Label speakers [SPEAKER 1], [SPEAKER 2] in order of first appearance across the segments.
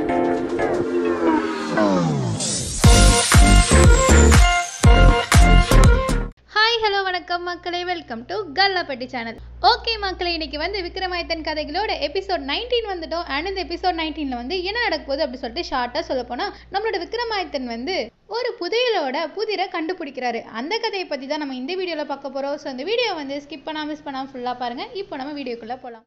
[SPEAKER 1] hi hello வணக்கம் மக்களே welcome to Kallappatti channel okay மக்களே இன்னைக்கு வந்து விக்ரமாதித்தன் கதைகளோட எபிசோட் 19 வந்துட்டோம் அண்ட் இந்த எபிசோட் நைன்டீனில் வந்து என்ன நடக்க போகுது அப்படி சொல்லிட்டு ஷார்ட்டாக சொல்ல போனால் நம்மளோட விக்ரமாதித்தன் வந்து ஒரு புதையலோட புதிரை கண்டுபிடிக்கிறாரு அந்த கதையை பற்றி தான் நம்ம இந்த வீடியோவில் பார்க்க போகிறோம் ஸோ இந்த வீடியோ வந்து ஸ்கிப் பண்ணாமல் மிஸ் பண்ணாமல் ஃபுல்லாக பாருங்கள் இப்போ நம்ம வீடியோக்குள்ளே போகலாம்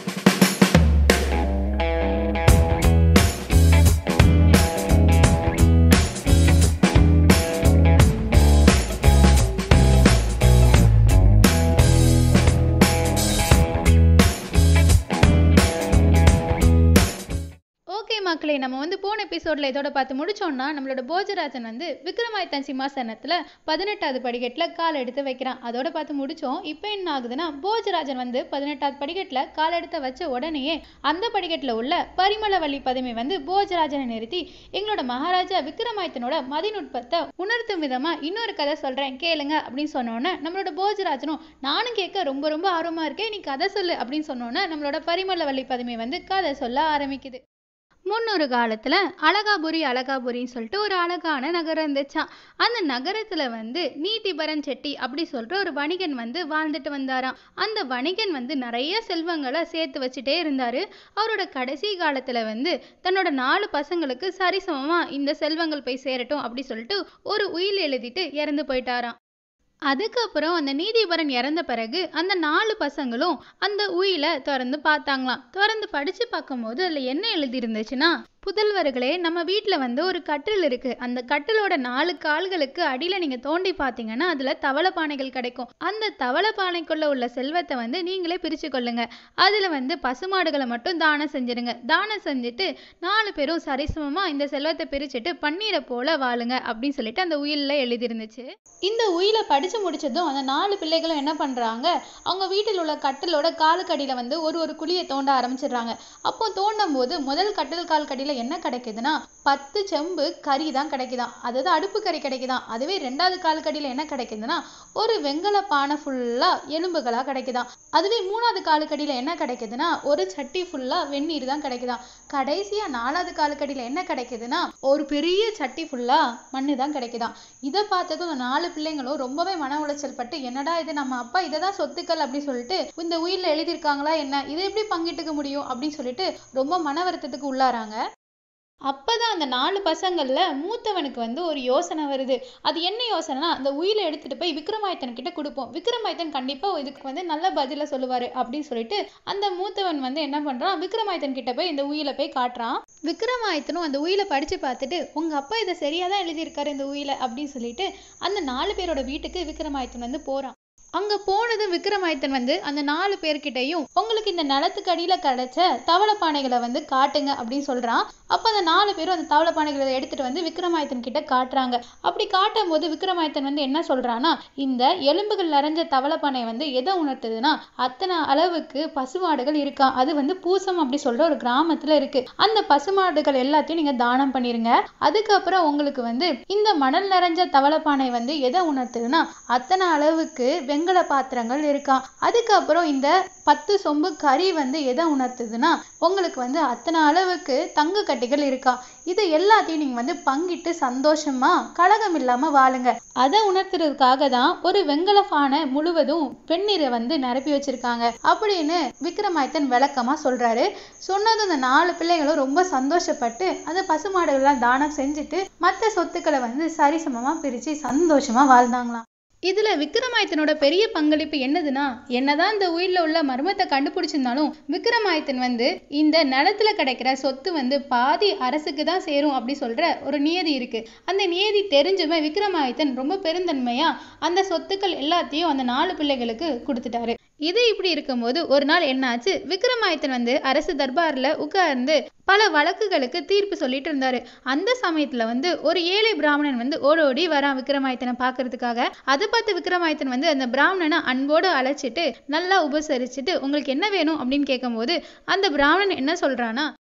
[SPEAKER 1] ஓகே மக்களே நம்ம வந்து போன எபிசோடில் இதோட பார்த்து முடிச்சோம்னா நம்மளோட போஜராஜன் வந்து விக்ரமாதித்தன் சிம்மாசனத்தில் பதினெட்டாவது படிக்கட்டில் கால் எடுத்து வைக்கிறான் அதோட பார்த்து முடிச்சோம் இப்போ என்ன ஆகுதுன்னா போஜராஜன் வந்து பதினெட்டாவது படிக்கட்டில் கால் எடுத்து வச்ச உடனேயே அந்த படிக்கட்டில் உள்ள பரிமளவள்ளி பதுமை வந்து போஜராஜனை நிறுத்தி எங்களோட மகாராஜா விக்ரமாதித்தனோட மதிநுட்பத்தை உணர்த்தும் விதமாக இன்னொரு கதை சொல்கிறேன் கேளுங்க அப்படின்னு சொன்னோன்னே நம்மளோட போஜராஜனும் நானும் கேட்க ரொம்ப ரொம்ப ஆர்வமாக இருக்கேன் நீ கதை சொல்லு அப்படின்னு சொன்னோன்னே நம்மளோட பரிமளவள்ளி பதுமை வந்து கதை சொல்ல ஆரம்பிக்குது முன்னொரு காலத்தில் அழகாபுரி அழகாபுரின்னு சொல்லிட்டு ஒரு அழகான நகரம் இருந்துச்சாம் அந்த நகரத்தில் வந்து நீதிபரன் செட்டி அப்படி சொல்கிற ஒரு வணிகன் வந்து வாழ்ந்துட்டு வந்தாராம் அந்த வணிகன் வந்து நிறைய செல்வங்களை சேர்த்து வச்சுட்டே இருந்தார் அவரோட கடைசி காலத்தில் வந்து தன்னோட நாலு பசங்களுக்கு சரிசமமாக இந்த செல்வங்கள் போய் சேரட்டும் அப்படி சொல்லிட்டு ஒரு உயில் எழுதிட்டு இறந்து போயிட்டாராம் அதுக்கப்புறம் அந்த நீதிபரன் இறந்த பிறகு அந்த நாலு பசங்களும் அந்த உயிலை திறந்து பார்த்தாங்களாம் திறந்து படிச்சு பார்க்கும்போது அதில் என்ன எழுதியிருந்துச்சுன்னா புதல்வர்களே நம்ம வீட்டில் வந்து ஒரு கட்டில் இருக்கு அந்த கட்டிலோட நாலு கால்களுக்கு அடியில் நீங்கள் தோண்டி பார்த்தீங்கன்னா அதில் தவளை பானைகள் கிடைக்கும் அந்த தவளை பானைக்குள்ள உள்ள செல்வத்தை வந்து நீங்களே பிரித்து கொள்ளுங்க அதில் வந்து பசுமாடுகளை மட்டும் தானம் செஞ்சிருங்க தானம் செஞ்சுட்டு நாலு பேரும் சரிசமமாக இந்த செல்வத்தை பிரிச்சுட்டு பன்னீரை போல வாழுங்க அப்படின்னு சொல்லிட்டு அந்த உயிலில் எழுதியிருந்துச்சு இந்த உயிலை படித்து முடிச்சதும் அந்த நாலு பிள்ளைகளும் என்ன பண்ணுறாங்க அவங்க வீட்டில் உள்ள கட்டிலோட காலுக்கடியில் வந்து ஒரு ஒரு குழியை தோண்ட ஆரம்பிச்சிடுறாங்க அப்போ தோண்டும் போது முதல் கட்டில் கால் கடியில் என்ன கிடைக்குதுன்னா பத்து செம்பு கறி தான் கிடைக்குதாம் அதாவது அடுப்பு கறி கிடைக்குதாம் அதுவே ரெண்டாவது கால் கடியில் என்ன கிடைக்குதுன்னா ஒரு வெங்கல பானை ஃபுல்லாக எலும்புகளாக கிடைக்குதாம் அதுவே மூணாவது காலுக்கடியில் என்ன கிடைக்குதுன்னா ஒரு சட்டி ஃபுல்லாக வெந்நீர் தான் கிடைக்குதாம் கடைசியாக நாலாவது காலுக்கடியில் என்ன கிடைக்குதுன்னா ஒரு பெரிய சட்டி ஃபுல்லாக மண்ணு தான் கிடைக்குதாம் இதை பார்த்ததும் அந்த நாலு பிள்ளைங்களும் ரொம்பவே மன உளைச்சல் பட்டு என்னடா இது நம்ம அப்பா இதை தான் சொத்துக்கள் அப்படி சொல்லிட்டு இந்த உயிரில் எழுதியிருக்காங்களா என்ன இதை எப்படி பங்கிட்டுக்க முடியும் அப்படின்னு சொல்லிட்டு ரொம்ப மன வருத்தத்துக்கு உள்ளாராங்க அப்பதான் அந்த நாலு பசங்கள்ல மூத்தவனுக்கு வந்து ஒரு யோசனை வருது அது என்ன யோசனைனா அந்த உயிரை எடுத்துட்டு போய் விக்ரமாதித்தன் கிட்ட கொடுப்போம் விக்ரமாதித்தன் கண்டிப்பா இதுக்கு வந்து நல்ல பதில சொல்லுவாரு அப்படின்னு சொல்லிட்டு அந்த மூத்தவன் வந்து என்ன பண்றான் விக்ரமாதித்தன் கிட்ட போய் இந்த உயிரை போய் காட்டுறான் விக்ரமாதித்தனும் அந்த உயிரை படிச்சு பார்த்துட்டு உங்க அப்பா இதை சரியா தான் எழுதியிருக்காரு இந்த உயிரை அப்படின்னு சொல்லிட்டு அந்த நாலு பேரோட வீட்டுக்கு விக்ரமாதித்தன் வந்து போறான் அங்க போனதும் விக்ரமாதித்தன் வந்து அந்த நாலு பேர்கிட்டையும் உங்களுக்கு இந்த நிலத்துக்கு அடியில கிடைச்ச தவளை பானைகளை வந்து காட்டுங்க அப்படின்னு சொல்றான் அப்ப அந்த நாலு பேரும் அந்த தவளை பானைகளை எடுத்துட்டு வந்து விக்ரமாதித்தன் கிட்ட காட்டுறாங்க அப்படி காட்டும் போது விக்ரமாதித்தன் வந்து என்ன சொல்றான்னா இந்த எலும்புகள் நிறைஞ்ச தவளை பானை வந்து எதை உணர்த்துதுன்னா அத்தனை அளவுக்கு பசுமாடுகள் இருக்கா அது வந்து பூசம் அப்படி சொல்ற ஒரு கிராமத்துல இருக்கு அந்த பசுமாடுகள் எல்லாத்தையும் நீங்க தானம் பண்ணிருங்க அதுக்கப்புறம் உங்களுக்கு வந்து இந்த மணல் நிறைஞ்ச தவளை பானை வந்து எதை உணர்த்துதுன்னா அத்தனை அளவுக்கு வெங்கல பாத்திரங்கள் இருக்காம் அதுக்கப்புறம் இந்த பத்து சொம்பு கறி வந்து எதை உணர்த்துதுன்னா உங்களுக்கு வந்து அத்தனை அளவுக்கு தங்க கட்டிகள் இருக்கா இது எல்லாத்தையும் நீங்க வந்து பங்கிட்டு சந்தோஷமா கலகம் இல்லாம வாழுங்க அதை உணர்த்துறதுக்காக தான் ஒரு வெங்கல பானை முழுவதும் வெந்நீரை வந்து நிரப்பி வச்சிருக்காங்க அப்படின்னு விக்ரமாதித்தன் விளக்கமா சொல்றாரு சொன்னதும் அந்த நாலு பிள்ளைகளும் ரொம்ப சந்தோஷப்பட்டு அந்த பசுமாடுகள்லாம் தானம் செஞ்சுட்டு மற்ற சொத்துக்களை வந்து சரிசமமா பிரிச்சு சந்தோஷமா வாழ்ந்தாங்களாம் இதுல விக்ரமாதித்தனோட பெரிய பங்களிப்பு என்னதுன்னா என்னதான் இந்த உயிரில் உள்ள மர்மத்தை கண்டுபிடிச்சிருந்தாலும் விக்ரமாதித்தன் வந்து இந்த நிலத்துல கிடைக்கிற சொத்து வந்து பாதி அரசுக்கு தான் சேரும் அப்படி சொல்ற ஒரு நியதி இருக்கு அந்த நியதி தெரிஞ்சுமே விக்ரமாதித்தன் ரொம்ப பெருந்தன்மையா அந்த சொத்துக்கள் எல்லாத்தையும் அந்த நாலு பிள்ளைகளுக்கு கொடுத்துட்டாரு இது இப்படி இருக்கும்போது ஒரு நாள் என்னாச்சு விக்ரமாதித்தன் வந்து அரசு தர்பார்ல உட்கார்ந்து பல வழக்குகளுக்கு தீர்ப்பு சொல்லிட்டு இருந்தாரு அந்த சமயத்துல வந்து ஒரு ஏழை பிராமணன் வந்து ஓடோடி வரான் விக்ரமாதித்தனை பார்க்கறதுக்காக அதை பார்த்து விக்ரமாதித்தன் வந்து அந்த பிராமணனை அன்போடு அழைச்சிட்டு நல்லா உபசரிச்சுட்டு உங்களுக்கு என்ன வேணும் அப்படின்னு கேட்கும்போது அந்த பிராமணன் என்ன சொல்றானா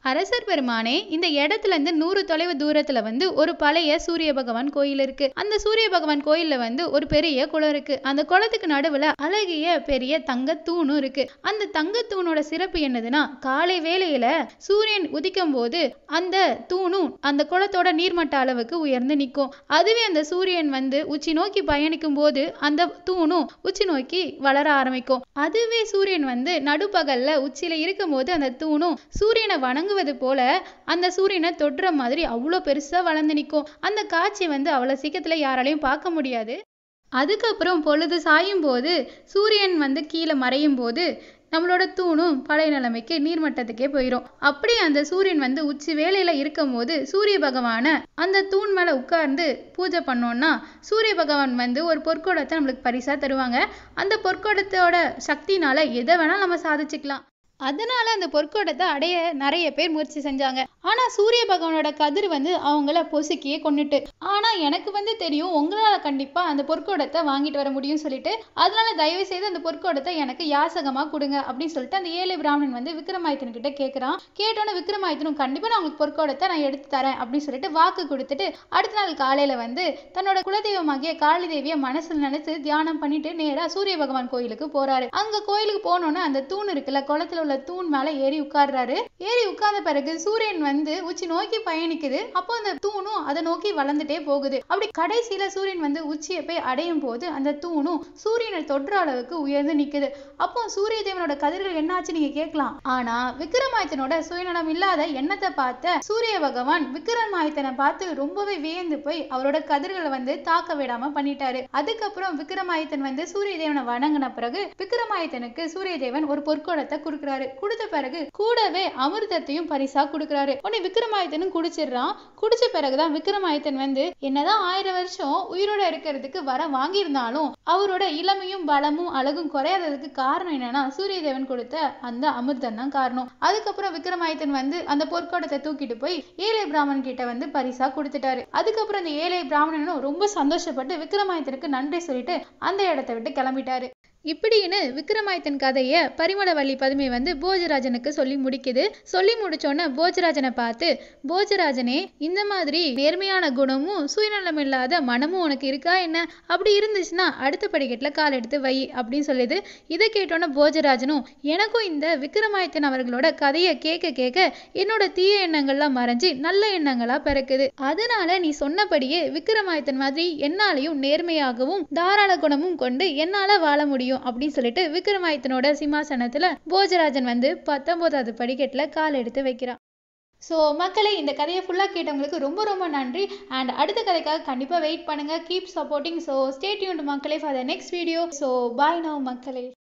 [SPEAKER 1] அரசர் பெருமானே இந்த இடத்துல இருந்து நூறு தொலைவு தூரத்துல வந்து ஒரு பழைய சூரிய பகவான் கோயில் இருக்கு அந்த சூரிய பகவான் கோயில்ல வந்து ஒரு பெரிய குளம் இருக்கு அந்த குளத்துக்கு நடுவுல அழகிய பெரிய தங்க தூணும் இருக்கு அந்த தங்க தூணோட சிறப்பு என்னதுன்னா காலை வேளையில சூரியன் உதிக்கும் போது அந்த தூணும் அந்த குளத்தோட நீர்மட்ட அளவுக்கு உயர்ந்து நிற்கும் அதுவே அந்த சூரியன் வந்து உச்சி நோக்கி பயணிக்கும் போது அந்த தூணும் உச்சி நோக்கி வளர ஆரம்பிக்கும் அதுவே சூரியன் வந்து நடுப்பகல்ல உச்சியில இருக்கும்போது அந்த தூணும் சூரியனை வணங்குவது போல அந்த சூரியனை தொடுற மாதிரி அவ்வளோ பெருசா வளர்ந்து நிற்கும் அந்த காட்சி வந்து அவ்வளோ சீக்கிரத்துல யாராலையும் பார்க்க முடியாது அதுக்கப்புறம் பொழுது சாயும் போது சூரியன் வந்து கீழே மறையும் போது நம்மளோட தூணும் பழைய நிலைமைக்கு நீர்மட்டத்துக்கே போயிடும் அப்படி அந்த சூரியன் வந்து உச்சி வேலையில இருக்கும் போது சூரிய பகவானை அந்த தூண் மேல உட்கார்ந்து பூஜை பண்ணோம்னா சூரிய பகவான் வந்து ஒரு பொற்கொடத்தை நம்மளுக்கு பரிசா தருவாங்க அந்த பொற்கொடத்தோட சக்தினால எதை வேணாலும் நம்ம சாதிச்சுக்கலாம் அதனால அந்த பொற்கொடத்தை அடைய நிறைய பேர் முயற்சி செஞ்சாங்க ஆனா சூரிய பகவானோட கதிர் வந்து அவங்கள பொசுக்கியே கொண்டுட்டு ஆனா எனக்கு வந்து தெரியும் உங்களால கண்டிப்பா அந்த பொற்கொடத்தை வாங்கிட்டு வர முடியும்னு சொல்லிட்டு அதனால தயவு செய்து அந்த பொற்கொடத்தை எனக்கு யாசகமா கொடுங்க அப்படின்னு சொல்லிட்டு அந்த ஏழை பிராமணன் வந்து விக்ரமாதித்தன் கிட்ட கேட்கறான் கேட்டோன்னே விக்ரமாதித்தனும் கண்டிப்பா நான் உங்களுக்கு பொற்கொடத்தை நான் எடுத்து தரேன் அப்படின்னு சொல்லிட்டு வாக்கு கொடுத்துட்டு அடுத்த நாள் காலையில வந்து தன்னோட குலதெய்வமாகிய காளி தேவியை மனசுல நினைச்சு தியானம் பண்ணிட்டு நேரா சூரிய பகவான் கோயிலுக்கு போறாரு அங்க கோயிலுக்கு போனோன்னே அந்த தூண் இருக்குல்ல குளத்துல உள்ள தூண் மேல ஏறி உட்கார்றாரு ஏறி உட்கார்ந்த பிறகு சூரியன் வந்து உச்சி நோக்கி பயணிக்குது அப்போ அந்த தூணும் அதை நோக்கி வளர்ந்துட்டே போகுது அப்படி கடைசியில சூரியன் வந்து உச்சியை போய் அடையும் போது அந்த தூணும் சூரியனை தொடுற அளவுக்கு உயர்ந்து நிக்குது அப்போ சூரிய தேவனோட கதிர்கள் என்னாச்சு நீங்க கேட்கலாம் ஆனா விக்ரமாதித்தனோட சுயநலம் இல்லாத எண்ணத்தை பார்த்த சூரிய பகவான் விக்ரமாதித்தனை பார்த்து ரொம்பவே வியந்து போய் அவரோட கதிர்களை வந்து தாக்க விடாம பண்ணிட்டாரு அதுக்கப்புறம் விக்ரமாதித்தன் வந்து சூரிய தேவனை வணங்கின பிறகு விக்ரமாதித்தனுக்கு சூரிய தேவன் ஒரு பொற்கொடத்தை கொடுக்குறாரு கொடுத்த பிறகு கூடவே அமிர்தத்தையும் பரிசா கொடுக்குறாரு உடனே விக்ரமாதித்தனும் குடிச்சிடுறான் குடிச்ச பிறகுதான் விக்ரமாதித்தன் வந்து என்னதான் ஆயிரம் வருஷம் உயிரோட இருக்கிறதுக்கு வர வாங்கியிருந்தாலும் அவரோட இளமையும் பலமும் அழகும் குறையாததுக்கு காரணம் என்னன்னா சூரிய தேவன் கொடுத்த அந்த அமிர்தம் தான் காரணம் அதுக்கப்புறம் விக்ரமாதித்தன் வந்து அந்த பொற்கொடத்தை தூக்கிட்டு போய் ஏழை பிராமணன் கிட்ட வந்து பரிசா கொடுத்துட்டாரு அதுக்கப்புறம் அந்த ஏழை பிராமணனும் ரொம்ப சந்தோஷப்பட்டு விக்ரமாதித்தனுக்கு நன்றி சொல்லிட்டு அந்த இடத்த விட்டு கிளம்பிட்டாரு இப்படின்னு விக்ரமாதித்தன் கதையை பரிமளவள்ளி பதுமை வந்து போஜராஜனுக்கு சொல்லி முடிக்குது சொல்லி முடிச்சோன்னே போஜராஜனை பார்த்து போஜராஜனே இந்த மாதிரி நேர்மையான குணமும் சுயநலம் இல்லாத மனமும் உனக்கு இருக்கா என்ன அப்படி இருந்துச்சுன்னா அடுத்த படிக்கட்டில் கால் எடுத்து வை அப்படின்னு சொல்லுது இதை கேட்டோன்னே போஜராஜனும் எனக்கும் இந்த விக்ரமாதித்தன் அவர்களோட கதையை கேட்க கேட்க என்னோட தீய எண்ணங்கள்லாம் மறைஞ்சு நல்ல எண்ணங்களா பிறக்குது அதனால நீ சொன்னபடியே விக்ரமாதித்தன் மாதிரி என்னாலையும் நேர்மையாகவும் தாராள குணமும் கொண்டு என்னால வாழ முடியும் அப்படின்னு சொல்லிட்டு விக்ரமாதித்தனோட சிம்மாசனத்துல போஜராஜன் வந்து பத்தொன்பதாவது படிக்கட்டுல கால் எடுத்து வைக்கிறான் ஸோ மக்களே இந்த கதையை ஃபுல்லாக கேட்டவங்களுக்கு ரொம்ப ரொம்ப நன்றி அண்ட் அடுத்த கதைக்காக கண்டிப்பாக வெயிட் பண்ணுங்கள் keep supporting so stay tuned மக்களே for the next video so bye now மக்களே